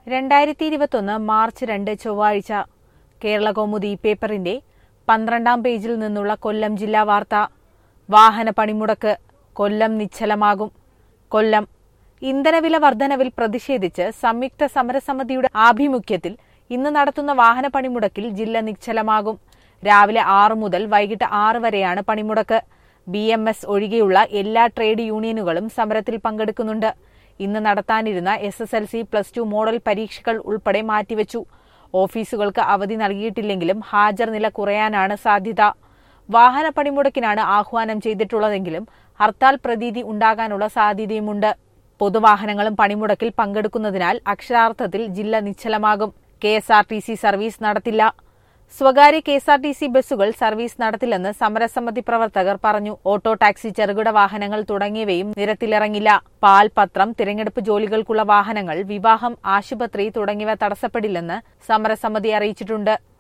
രണ്ടായിരത്തി ഇരുപത്തൊന്ന് മാർച്ച് രണ്ട് ചൊവ്വാഴ്ച കേരള കൗമുദി പേപ്പറിന്റെ പന്ത്രണ്ടാം പേജിൽ നിന്നുള്ള കൊല്ലം ജില്ലാ വാർത്ത വാഹന പണിമുടക്ക് കൊല്ലം നിശ്ചലമാകും കൊല്ലം ഇന്ധനവില വർധനവിൽ പ്രതിഷേധിച്ച് സംയുക്ത സമരസമിതിയുടെ ആഭിമുഖ്യത്തിൽ ഇന്ന് നടത്തുന്ന വാഹന പണിമുടക്കിൽ ജില്ല നിശ്ചലമാകും രാവിലെ ആറ് മുതൽ വൈകിട്ട് ആറ് വരെയാണ് പണിമുടക്ക് ബി എം എസ് ഒഴികെയുള്ള എല്ലാ ട്രേഡ് യൂണിയനുകളും സമരത്തിൽ പങ്കെടുക്കുന്നുണ്ട് ഇന്ന് നടത്താനിരുന്ന S S L C plus two model പരീക്ഷകൾ ഉൾപ്പെടെ മാറ്റിവെച്ചു ഓഫീസുകൾക്ക് അവധി നൽകിയിട്ടില്ലെങ്കിലും ഹാജർ നില കുറയാനാണ് സാധ്യത വാഹന പണിമുടക്കിനാണ് ആഹ്വാനം ചെയ്തിട്ടുള്ളതെങ്കിലും ഹർത്താൽ പ്രതീതി ഉണ്ടാകാനുള്ള സാധ്യതയുമുണ്ട് പൊതുവാഹനങ്ങളും പണിമുടക്കിൽ പങ്കെടുക്കുന്നതിനാൽ അക്ഷരാർത്ഥത്തിൽ ജില്ല നിശ്ചലമാകും K S R T C service നടത്തില്ല സ്വകാര്യ K S R T C ബസ്സുകൾ സർവീസ് നടത്തില്ലെന്ന് സമരസമിതി പ്രവർത്തകർ പറഞ്ഞു ഓട്ടോ ടാക്സി ചെറുകിട വാഹനങ്ങൾ തുടങ്ങിയവയും നിരത്തിലിറങ്ങില്ല പാൽ പത്രം തിരഞ്ഞെടുപ്പ് ജോലികൾക്കുള്ള വാഹനങ്ങൾ വിവാഹം ആശുപത്രി തുടങ്ങിയവ തടസ്സപ്പെടില്ലെന്ന് സമരസമിതി അറിയിച്ചിട്ടുണ്ട്